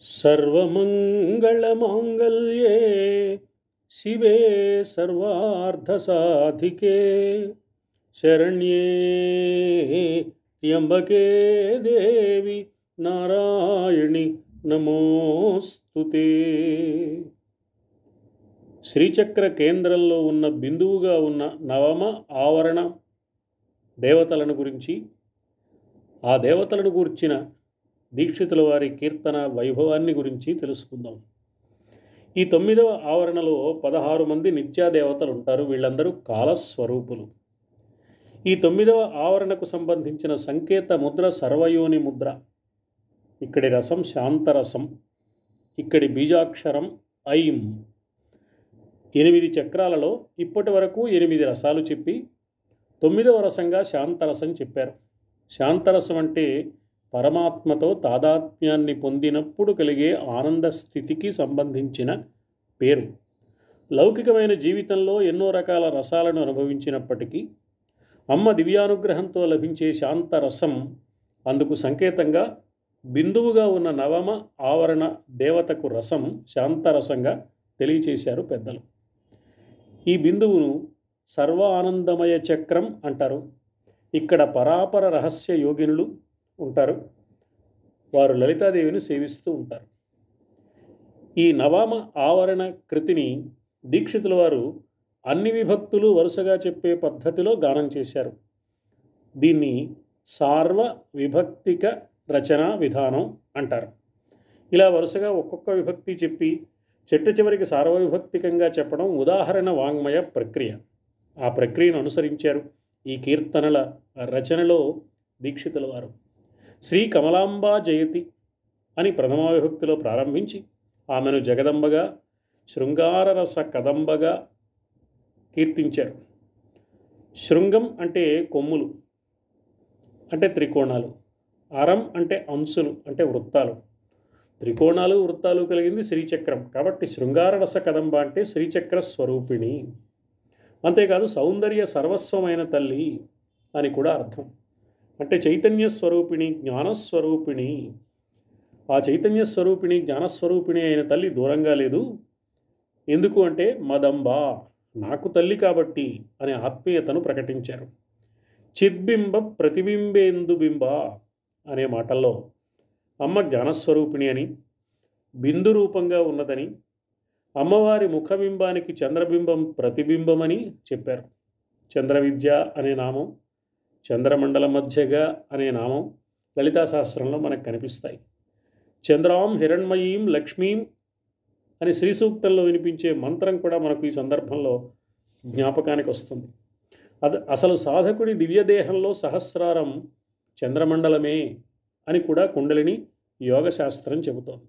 सर्वमङ्गलमाङ्गल्ये शिवे सर्वार्धसाधिके शरण्ये त्र्यम्बके देवि నారాయణి నమోస్తుతే శ్రీచక్ర కేంద్రంలో ఉన్న బిందువుగా ఉన్న నవమ ఆవరణ దేవతలను గురించి ఆ దేవతలను గూర్చిన దీక్షితుల వారి కీర్తన వైభవాన్ని గురించి తెలుసుకుందాం ఈ తొమ్మిదవ ఆవరణలో పదహారు మంది నిత్యా దేవతలు ఉంటారు వీళ్ళందరూ కాలస్వరూపులు ఈ తొమ్మిదవ ఆవరణకు సంబంధించిన సంకేత ముద్ర సర్వయోని ముద్ర ఇక్కడి రసం శాంతరసం ఇక్కడి బీజాక్షరం ఐం ఎనిమిది చక్రాలలో ఇప్పటి వరకు ఎనిమిది రసాలు చెప్పి తొమ్మిదవ రసంగా శాంతరసం చెప్పారు శాంతరసం అంటే పరమాత్మతో తాదాత్మ్యాన్ని పొందినప్పుడు కలిగే ఆనంద స్థితికి సంబంధించిన పేరు లౌకికమైన జీవితంలో ఎన్నో రకాల రసాలను అనుభవించినప్పటికీ అమ్మ దివ్యానుగ్రహంతో లభించే శాంతరసం అందుకు సంకేతంగా బిందువుగా ఉన్న నవమ ఆవరణ దేవతకు రసం శాంతరసంగా తెలియచేశారు పెద్దలు ఈ బిందువును సర్వ ఆనందమయ చక్రం అంటారు ఇక్కడ పరాపర రహస్య యోగినులు ఉంటారు వారు లలితాదేవిని సేవిస్తూ ఉంటారు ఈ నవమ ఆవరణ కృతిని దీక్షితుల వారు అన్ని విభక్తులు వరుసగా చెప్పే పద్ధతిలో గానం చేశారు దీన్ని సార్వ విభక్తిక రచనా విధానం అంటారు ఇలా వరుసగా ఒక్కొక్క విభక్తి చెప్పి చెట్టు చివరికి సార్వవిభక్తికంగా చెప్పడం ఉదాహరణ వాంగ్మయ ప్రక్రియ ఆ ప్రక్రియను అనుసరించారు ఈ కీర్తనల రచనలో దీక్షితుల వారు శ్రీ కమలాంబా జయతి అని ప్రథమ విభక్తిలో ప్రారంభించి ఆమెను జగదంబగా శృంగారరస కదంబగా కీర్తించారు శృంగం అంటే కొమ్ములు అంటే త్రికోణాలు అరం అంటే అంశులు అంటే వృత్తాలు త్రికోణాలు వృత్తాలు కలిగింది శ్రీచక్రం కాబట్టి శృంగారరస కదంబ అంటే శ్రీచక్ర స్వరూపిణి అంతేకాదు సౌందర్య సర్వస్వమైన తల్లి అని కూడా అర్థం అంటే చైతన్య స్వరూపిణి జ్ఞానస్వరూపిణి ఆ చైతన్య స్వరూపిణి జ్ఞానస్వరూపిణి అయిన తల్లి దూరంగా లేదు ఎందుకు అంటే మదంబ నాకు తల్లి కాబట్టి అనే ఆత్మీయతను ప్రకటించారు చిద్బింబ ప్రతిబింబేందు బింబ అనే మాటల్లో అమ్మ జ్ఞానస్వరూపిణి అని బిందు రూపంగా ఉన్నదని అమ్మవారి ముఖబింబానికి చంద్రబింబం ప్రతిబింబమని చెప్పారు చంద్రవిద్య అనే నామం చంద్రమండల మధ్యగా అనే నామం లలితా శాస్త్రంలో మనకు కనిపిస్తాయి చంద్రాం హిరణ్మయీం లక్ష్మీం అని శ్రీ సూక్తంలో వినిపించే మంత్రం కూడా మనకు ఈ సందర్భంలో జ్ఞాపకానికి వస్తుంది అది అసలు సాధకుడి దివ్యదేహంలో సహస్రారం చంద్రమండలమే అని కూడా కుండలిని యోగశాస్త్రం చెబుతోంది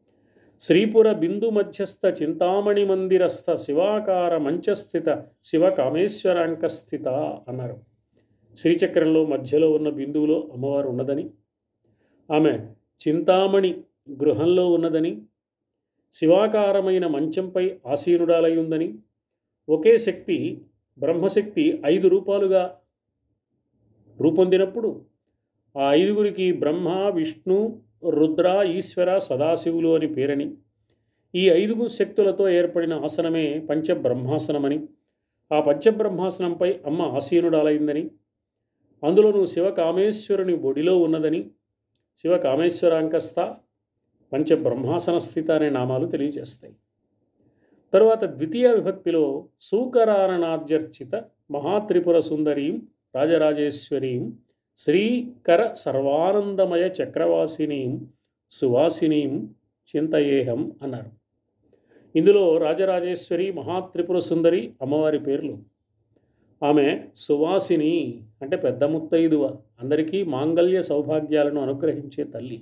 శ్రీపుర బిందు మధ్యస్థ చింతామణి మందిరస్థ శివాకార మంచస్థిత శివ కామేశ్వరాంకస్థిత అన్నారు శ్రీచక్రంలో మధ్యలో ఉన్న బిందువులో అమ్మవారు ఉన్నదని ఆమె చింతామణి గృహంలో ఉన్నదని శివాకారమైన మంచంపై ఆసీనుడాలై ఉందని ఒకే శక్తి బ్రహ్మశక్తి ఐదు రూపాలుగా రూపొందినప్పుడు ఆ ఐదుగురికి బ్రహ్మ విష్ణు రుద్ర ఈశ్వర సదాశివులు అని పేరని ఈ ఐదుగు శక్తులతో ఏర్పడిన ఆసనమే పంచబ్రహ్మాసనమని ఆ పంచబ్రహ్మాసనంపై అమ్మ ఆసీనుడాలైందని అందులోనూ శివకామేశ్వరుని ఒడిలో ఉన్నదని శివకామేశ్వరాంకస్థ పంచబ్రహ్మాసన స్థిత అనే నామాలు తెలియజేస్తాయి తరువాత ద్వితీయ విభక్తిలో సూకరారణాద్యర్చిత మహాత్రిపుర సుందరీం రాజరాజేశ్వరీం శ్రీకర సర్వానందమయ చక్రవాసినీం సువాసినీం చింతయేహం అన్నారు ఇందులో రాజరాజేశ్వరి మహాత్రిపుర సుందరి అమ్మవారి పేర్లు ఆమె సువాసిని అంటే పెద్ద ముత్తైదువ అందరికీ మాంగళ్య సౌభాగ్యాలను అనుగ్రహించే తల్లి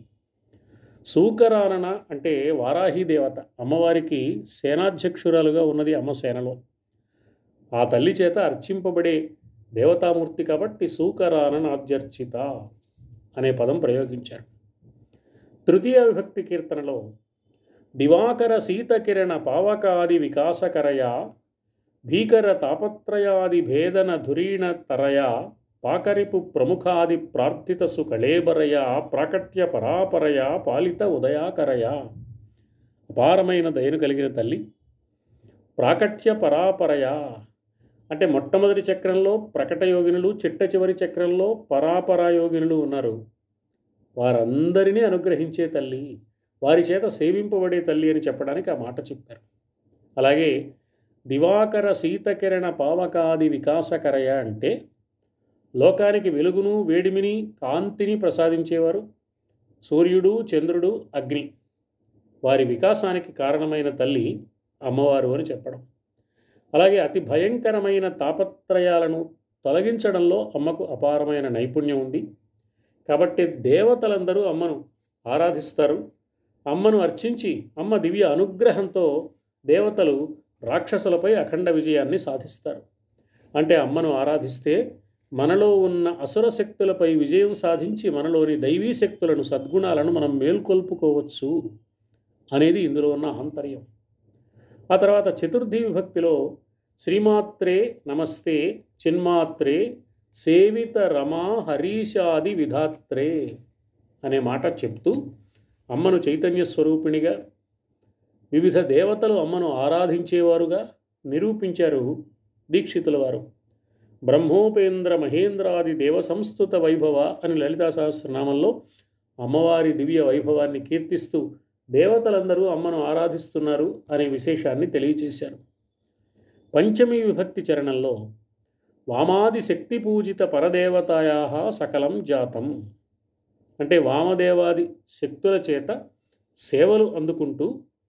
సూకరానన అంటే వారాహి దేవత అమ్మవారికి సేనాధ్యక్షురాలుగా ఉన్నది అమ్మ సేనలో ఆ తల్లి చేత అర్చింపబడే దేవతామూర్తి కాబట్టి సూకరాననాధ్యర్చిత అనే పదం ప్రయోగించారు తృతీయ విభక్తి కీర్తనలో దివాకర శీతకిరణ పావకాది వికాసకరయ భీకర తాపత్రయాది భేదన ధురీణ తరయ పాకరిపు ప్రముఖాది ప్రార్థిత సుకళేబరయ ప్రాకట్య పరాపరయ పాలిత ఉదయాకరయ అపారమైన దయను కలిగిన తల్లి ప్రాకట్య పరాపరయ అంటే మొట్టమొదటి చక్రంలో ప్రకట యోగినులు చిట్ట చివరి చక్రంలో పరాపరా యోగినులు ఉన్నారు వారందరినీ అనుగ్రహించే తల్లి వారి చేత సేవింపబడే తల్లి అని చెప్పడానికి ఆ మాట చెప్పారు అలాగే దివాకర శీతకిరణ పావకాది వికాసకరయ అంటే లోకానికి వెలుగును వేడిమిని కాంతిని ప్రసాదించేవారు సూర్యుడు చంద్రుడు అగ్ని వారి వికాసానికి కారణమైన తల్లి అమ్మవారు అని చెప్పడం అలాగే అతి భయంకరమైన తాపత్రయాలను తొలగించడంలో అమ్మకు అపారమైన నైపుణ్యం ఉంది కాబట్టి దేవతలందరూ అమ్మను ఆరాధిస్తారు అమ్మను అర్చించి అమ్మ దివ్య అనుగ్రహంతో దేవతలు రాక్షసులపై అఖండ విజయాన్ని సాధిస్తారు అంటే అమ్మను ఆరాధిస్తే మనలో ఉన్న అసుర శక్తులపై విజయం సాధించి మనలోని దైవీ శక్తులను సద్గుణాలను మనం మేల్కొల్పుకోవచ్చు అనేది ఇందులో ఉన్న ఆంతర్యం ఆ తర్వాత చతుర్థి విభక్తిలో శ్రీమాత్రే నమస్తే చిన్మాత్రే సేవిత రమా హరీషాది విధాత్రే అనే మాట చెప్తూ అమ్మను చైతన్య స్వరూపిణిగా వివిధ దేవతలు అమ్మను ఆరాధించేవారుగా నిరూపించారు దీక్షితుల వారు బ్రహ్మోపేంద్ర మహేంద్రాది దేవ సంస్థుత వైభవ అని లలితా సహస్రనామంలో అమ్మవారి దివ్య వైభవాన్ని కీర్తిస్తూ దేవతలందరూ అమ్మను ఆరాధిస్తున్నారు అనే విశేషాన్ని తెలియచేశారు పంచమి విభక్తి చరణంలో వామాది శక్తి పూజిత పరదేవతాయా సకలం జాతం అంటే వామదేవాది శక్తుల చేత సేవలు అందుకుంటూ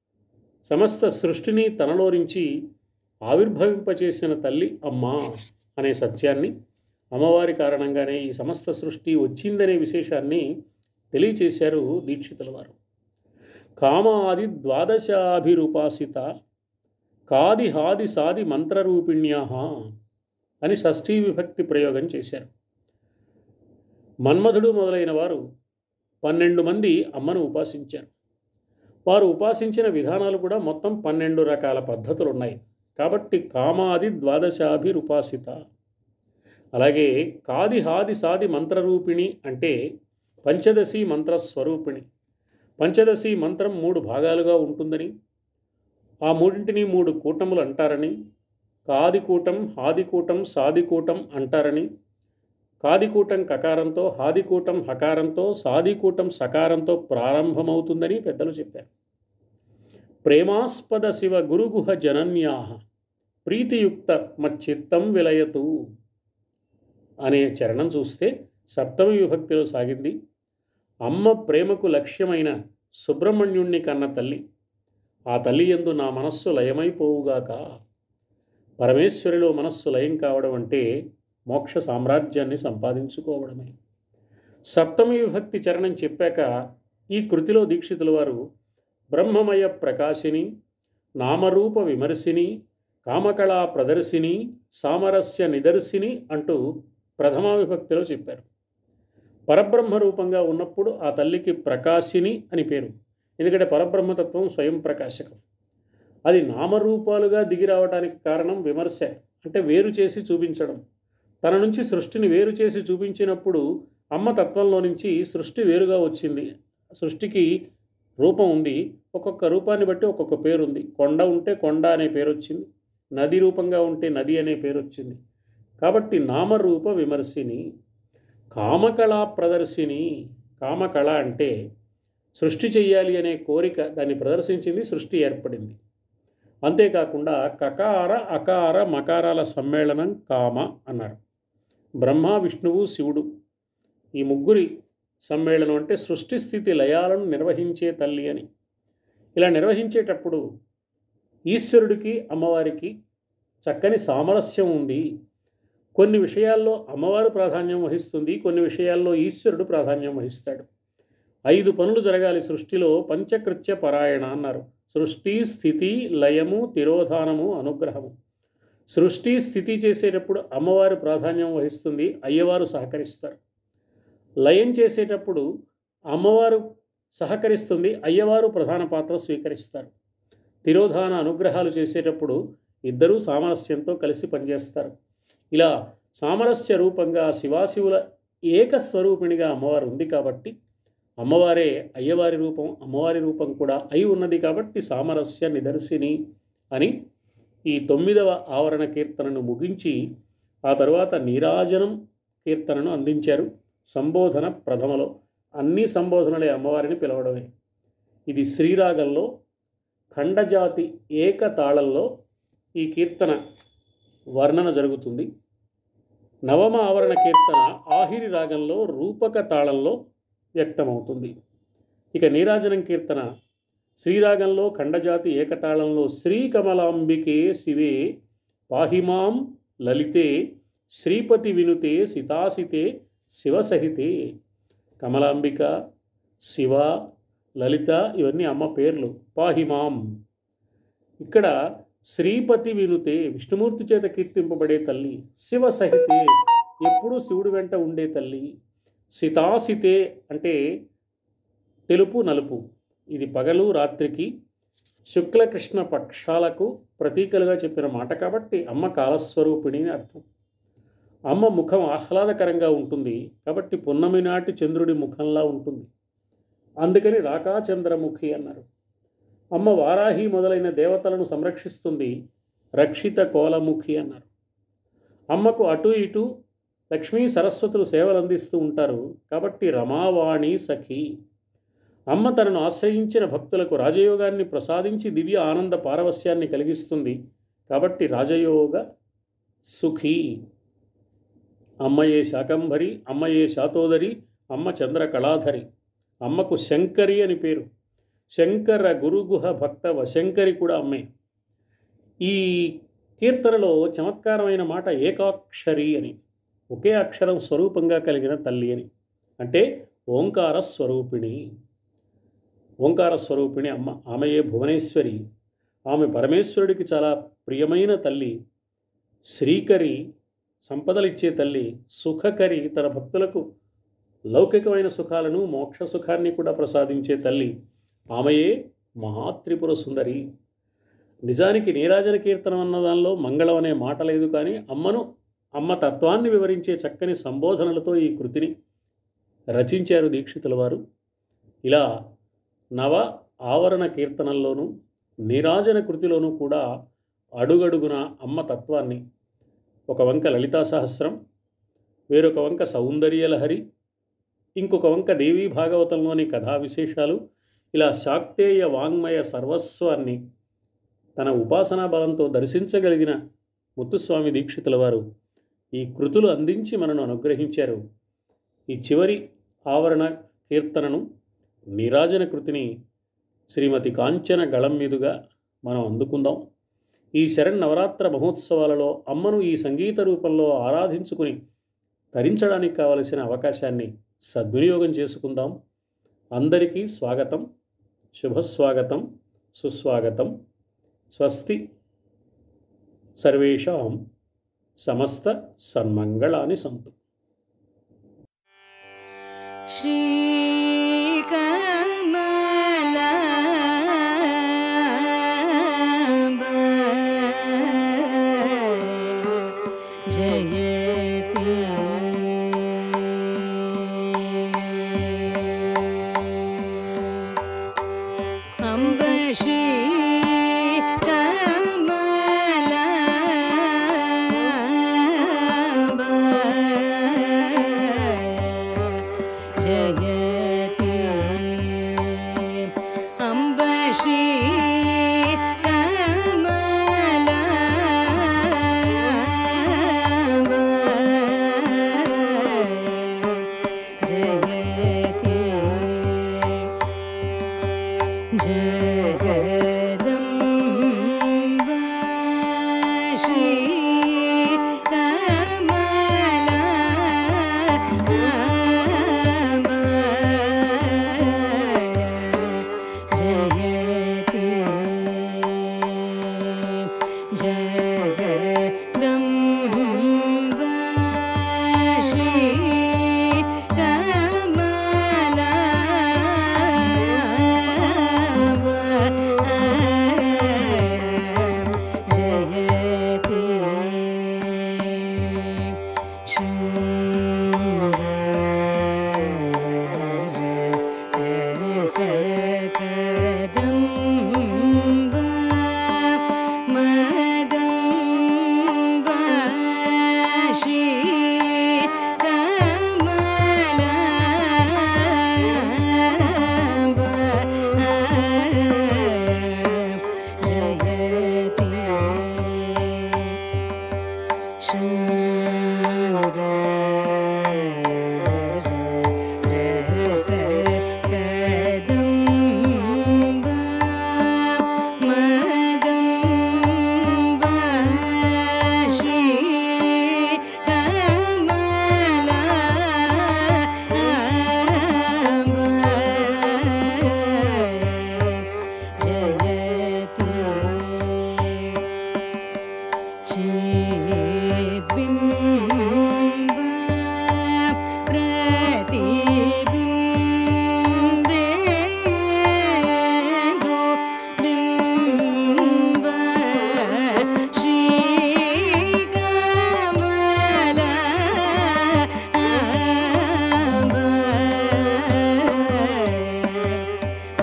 సమస్త సృష్టిని తనలోరించి ఆవిర్భవింపచేసిన తల్లి అమ్మ అనే సత్యాన్ని అమ్మవారి కారణంగానే ఈ సమస్త సృష్టి వచ్చిందనే విశేషాన్ని తెలియచేశారు దీక్షితుల వారు కామాది ద్వాదశాభిరుపాసిత కాది హాది సాది మంత్రరూపిణ్యా అని షష్ఠీ విభక్తి ప్రయోగం చేశారు మన్మధుడు మొదలైన వారు పన్నెండు మంది అమ్మను ఉపాసించారు వారు ఉపాసించిన విధానాలు కూడా మొత్తం పన్నెండు రకాల పద్ధతులు ఉన్నాయి కాబట్టి కామాది ద్వాదశాభిరుపాసిత అలాగే కాది హాది సాది మంత్రరూపిణి అంటే పంచదశి మంత్రస్వరూపిణి పంచదశి మంత్రం మూడు భాగాలుగా ఉంటుందని ఆ మూడింటిని మూడు కూటములు అంటారని కాదికూటం హాదికూటం సాదికూటం అంటారని కాదికూటం కకారంతో హాదికూటం హకారంతో సాదికూటం సకారంతో ప్రారంభమవుతుందని పెద్దలు చెప్పారు ప్రేమాస్పద శివ గురుగుహ జనన్యా ప్రీతియుక్త మచ్చిత్తం విలయతు అనే చరణం చూస్తే సప్తమి విభక్తిలో సాగింది అమ్మ ప్రేమకు లక్ష్యమైన సుబ్రహ్మణ్యుణ్ణి కన్న తల్లి ఆ తల్లి ఎందు నా మనస్సు లయమైపోవుగాక పరమేశ్వరిలో మనస్సు లయం కావడం అంటే మోక్ష సామ్రాజ్యాన్ని సంపాదించుకోవడమే సప్తమి విభక్తి చరణం చెప్పాక ఈ కృతిలో దీక్షితుల వారు బ్రహ్మమయ ప్రకాశిని నామరూప విమర్శిని కామకళా ప్రదర్శిని సామరస్య నిదర్శిని అంటూ ప్రథమ విభక్తిలో చెప్పారు పరబ్రహ్మ రూపంగా ఉన్నప్పుడు ఆ తల్లికి ప్రకాశిని అని పేరు ఎందుకంటే పరబ్రహ్మతత్వం స్వయం ప్రకాశకం అది నామరూపాలుగా దిగి రావడానికి కారణం విమర్శ అంటే వేరు చేసి చూపించడం తన నుంచి సృష్టిని వేరు చేసి చూపించినప్పుడు అమ్మ తత్వంలో నుంచి సృష్టి వేరుగా వచ్చింది సృష్టికి రూపం ఉంది ఒక్కొక్క రూపాన్ని బట్టి ఒక్కొక్క పేరు ఉంది కొండ ఉంటే కొండ అనే పేరు వచ్చింది నది రూపంగా ఉంటే నది అనే పేరు వచ్చింది కాబట్టి నామరూప విమర్శిని కామకళా ప్రదర్శిని కామకళ అంటే సృష్టి చెయ్యాలి అనే కోరిక దాన్ని ప్రదర్శించింది సృష్టి ఏర్పడింది అంతేకాకుండా కకార అకార మకారాల సమ్మేళనం కామ అన్నారు బ్రహ్మ విష్ణువు శివుడు ఈ ముగ్గురి సమ్మేళనం అంటే సృష్టి స్థితి లయాలను నిర్వహించే తల్లి అని ఇలా నిర్వహించేటప్పుడు ఈశ్వరుడికి అమ్మవారికి చక్కని సామరస్యం ఉంది కొన్ని విషయాల్లో అమ్మవారు ప్రాధాన్యం వహిస్తుంది కొన్ని విషయాల్లో ఈశ్వరుడు ప్రాధాన్యం వహిస్తాడు ఐదు పనులు జరగాలి సృష్టిలో పంచకృత్య పరాయణ అన్నారు సృష్టి స్థితి లయము తిరోధానము అనుగ్రహము సృష్టి స్థితి చేసేటప్పుడు అమ్మవారు ప్రాధాన్యం వహిస్తుంది అయ్యవారు సహకరిస్తారు లయం చేసేటప్పుడు అమ్మవారు సహకరిస్తుంది అయ్యవారు ప్రధాన పాత్ర స్వీకరిస్తారు తిరోధాన అనుగ్రహాలు చేసేటప్పుడు ఇద్దరూ సామరస్యంతో కలిసి పనిచేస్తారు ఇలా సామరస్య రూపంగా శివాశివుల ఏకస్వరూపిణిగా అమ్మవారు ఉంది కాబట్టి అమ్మవారే అయ్యవారి రూపం అమ్మవారి రూపం కూడా అయి ఉన్నది కాబట్టి సామరస్య నిదర్శిని అని ఈ తొమ్మిదవ ఆవరణ కీర్తనను ముగించి ఆ తరువాత నీరాజనం కీర్తనను అందించారు సంబోధన ప్రథమలో అన్ని సంబోధనలే అమ్మవారిని పిలవడమే ఇది శ్రీరాగంలో ఖండజాతి ఏకతాళంలో ఈ కీర్తన వర్ణన జరుగుతుంది నవమ ఆవరణ కీర్తన ఆహిరి రాగంలో రూపక తాళంలో వ్యక్తమవుతుంది ఇక నీరాజనం కీర్తన శ్రీరాగంలో ఖండజాతి ఏకతాళంలో శ్రీకమలాంబికే శివే పాహిమాం లలితే శ్రీపతి వినుతే సితాసితే శివసహితే కమలాంబిక శివ లలిత ఇవన్నీ అమ్మ పేర్లు పాహిమాం ఇక్కడ శ్రీపతి వినుతే విష్ణుమూర్తి చేత కీర్తింపబడే తల్లి శివ సహితే ఎప్పుడూ శివుడి వెంట ఉండే తల్లి సితాసితే అంటే తెలుపు నలుపు ఇది పగలు రాత్రికి శుక్లకృష్ణ పక్షాలకు ప్రతీకలుగా చెప్పిన మాట కాబట్టి అమ్మ కాలస్వరూపిణి అని అర్థం అమ్మ ముఖం ఆహ్లాదకరంగా ఉంటుంది కాబట్టి పున్నమి నాటి చంద్రుడి ముఖంలా ఉంటుంది అందుకని రాకాచంద్రముఖి అన్నారు అమ్మ వారాహి మొదలైన దేవతలను సంరక్షిస్తుంది రక్షిత కోలముఖి అన్నారు అమ్మకు అటు ఇటు లక్ష్మీ సరస్వతులు సేవలు అందిస్తూ ఉంటారు కాబట్టి రమావాణి సఖి అమ్మ తనను ఆశ్రయించిన భక్తులకు రాజయోగాన్ని ప్రసాదించి దివ్య ఆనంద పారవస్యాన్ని కలిగిస్తుంది కాబట్టి రాజయోగ సుఖీ అమ్మయే శాకంభరి అమ్మయే శాతోదరి అమ్మ చంద్ర కళాధరి అమ్మకు శంకరి అని పేరు శంకర గురుగుహ భక్త వశంకరి కూడా అమ్మే ఈ కీర్తనలో చమత్కారమైన మాట ఏకాక్షరి అని ఒకే అక్షరం స్వరూపంగా కలిగిన తల్లి అని అంటే ఓంకార స్వరూపిణి ఓంకార స్వరూపిణి అమ్మ ఆమెయే భువనేశ్వరి ఆమె పరమేశ్వరుడికి చాలా ప్రియమైన తల్లి శ్రీకరి సంపదలిచ్చే తల్లి సుఖకరి తన భక్తులకు లౌకికమైన సుఖాలను మోక్ష సుఖాన్ని కూడా ప్రసాదించే తల్లి ఆమెయే మహాత్రిపుర సుందరి నిజానికి నీరాజన కీర్తనం అన్న దానిలో మంగళం అనే మాట లేదు కానీ అమ్మను అమ్మ తత్వాన్ని వివరించే చక్కని సంబోధనలతో ఈ కృతిని రచించారు దీక్షితుల వారు ఇలా నవ ఆవరణ కీర్తనల్లోనూ నీరాజన కృతిలోనూ కూడా అడుగడుగున అమ్మ తత్వాన్ని ఒక వంక లలితా సహస్రం వేరొక వంక సౌందర్యలహరి ఇంకొక వంక దేవీ భాగవతంలోని కథా విశేషాలు ఇలా శాక్తేయ వాంగ్మయ సర్వస్వాన్ని తన ఉపాసనా బలంతో దర్శించగలిగిన ముత్తుస్వామి దీక్షితుల వారు ఈ కృతులు అందించి మనను అనుగ్రహించారు ఈ చివరి ఆవరణ కీర్తనను నీరాజన కృతిని శ్రీమతి కాంచన గళం మీదుగా మనం అందుకుందాం ఈ శరణ్ నవరాత్ర మహోత్సవాలలో అమ్మను ఈ సంగీత రూపంలో ఆరాధించుకుని తరించడానికి కావలసిన అవకాశాన్ని సద్వినియోగం చేసుకుందాం అందరికీ స్వాగతం శుభస్వాగతం సుస్వాగతం స్వస్తి సర్వేషాం సమస్త సన్మంగళాని సంతు जयति अम्ब श्री जयति अम्ब श्री जयति जगदम्ब श्री जयति जगदम्ब श्री कमला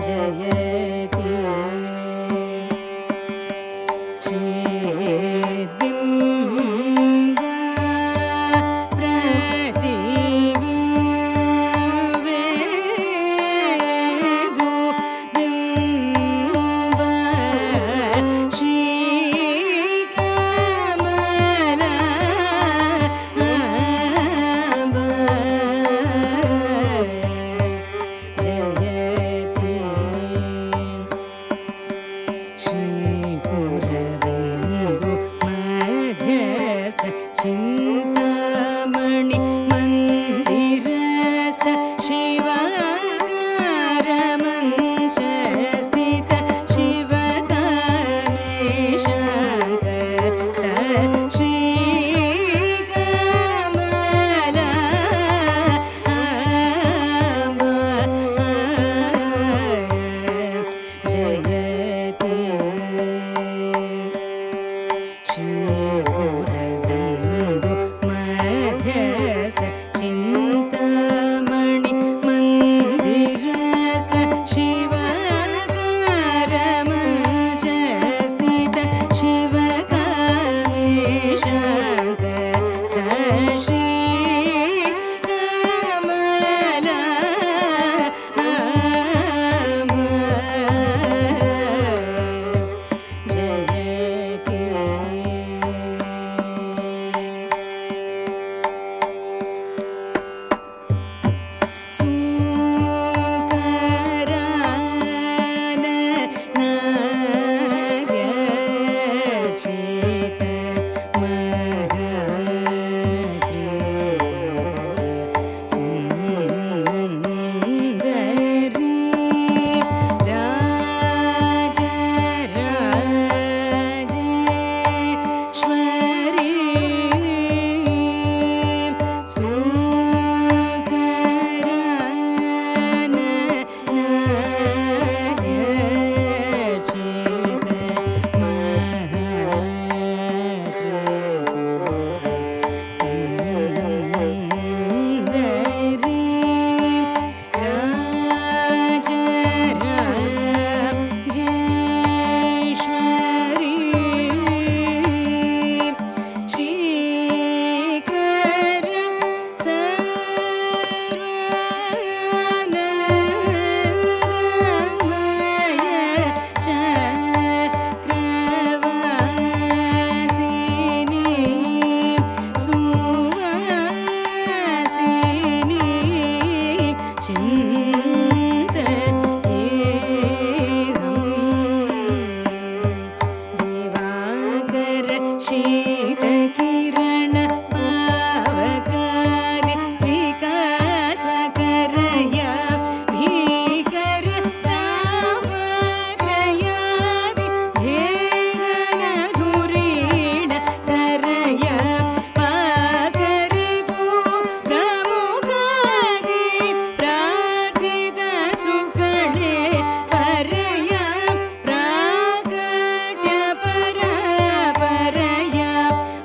जयति चेद्बिम्ब प्रतिबिम्बेदु बिम्ब श्रीकमल जयति श्रीपुरबिन्दु मध्यस्थ चिन्तामणि मन्दिरस्थ शिवकारमञ्चस्थित शिवकामेशङ्कस्त श्रीकमल जयति श्रीपुरबिन्दु मध्यस्थ चिन्तामणि मन्दिरस्थ शिवकारमञ्चस्थित शिवकामेशङ्कस्त श्रीकमल जयति सुकरान नाद्यर्चित महत्रि सुन्दरी राजराजेश्वरी सुकरान नाद्यर्चित महत्रि सुन्दरी राजराजेश्वरी श्रीकर सर्वानन्दमय चक्रवासिनी सुवासिनी चिन्त दिवाकर शीतकिरण पावकादि विकासकरया भीकर तापत्रयादि भेदनधुरीण करया पाकरिपु प्रमुखादि प्रार्थित सुकणे परया प्राकट्य परा परया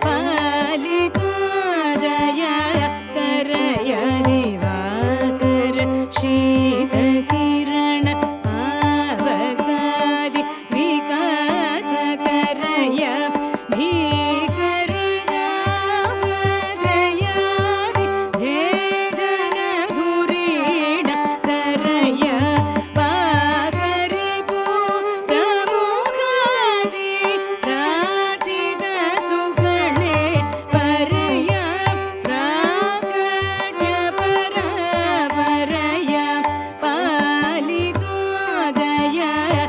पालितोदया करया दिवाकर शीतकिरण पावकादि विकास करया भीकर दावदयादि भेदनधुरीण करया पाकरिपु प्रमुखादि प्रार्थित सुगणे परया प्राकट्य परा परया पालितोदया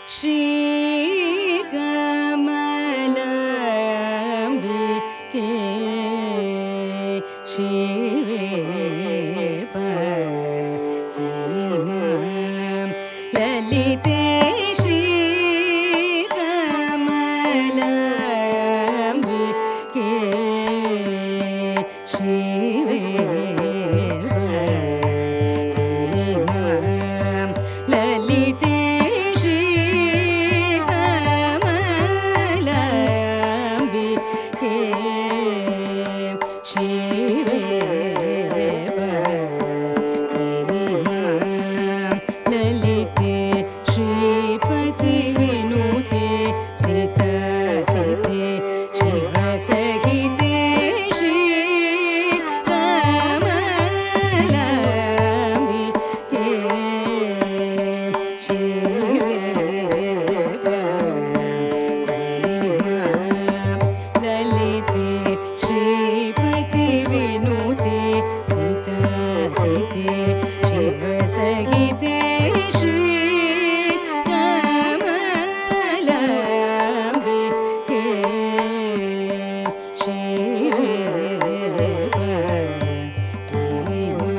श्रीकमलाम्बिके शिवे पाहि मां ललिते श्रीकमलाम्बिके शिवे पाहि मां ललिते श्रीकमलाम्बिके शिवे पाहि मां ललिते श्रीपतिविनुते सीता सीते शिवसहिते श्रीकमलाम्बिके शिवे पाहि मां ललिते श्रीपतिविनुते सीता सीते शिवसहिते श्रीकमलाम्बिके शिवे पाहि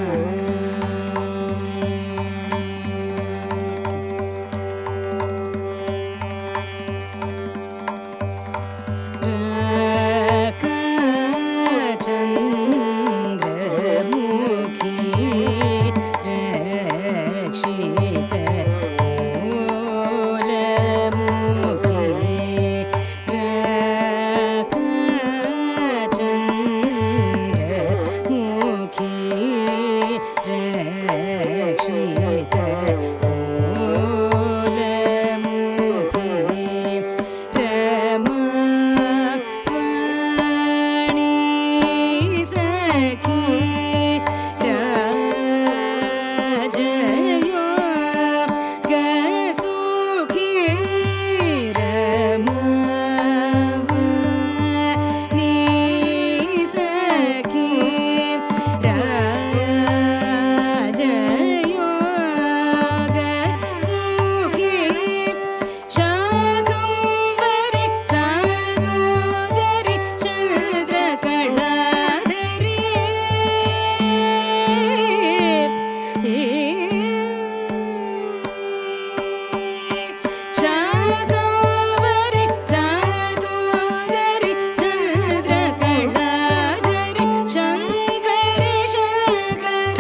मां चन्द्रमुखी रक्षित मूलमुखी चन्द्रमुखी रक्षित मूलमुखी रमणी सखी राजयो गसुखी रमणी सखी राजयो गसुखी शाकम्भरि साधुगरि चन्द्रकलाधरि शाकम्भरि साधुगरि चन्द्रकलाधरि शङ्करि शङ्कर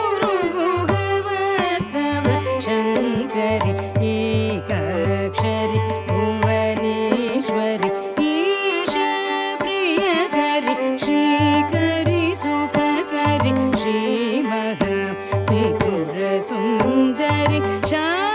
उरुगुहवतव शङ्करि एकाक्षरि भुवनेश्वरि ईश प्रियकरि श्रीकरि सुखकरि श्रीमहा त्रिपुरसुन्दरि शा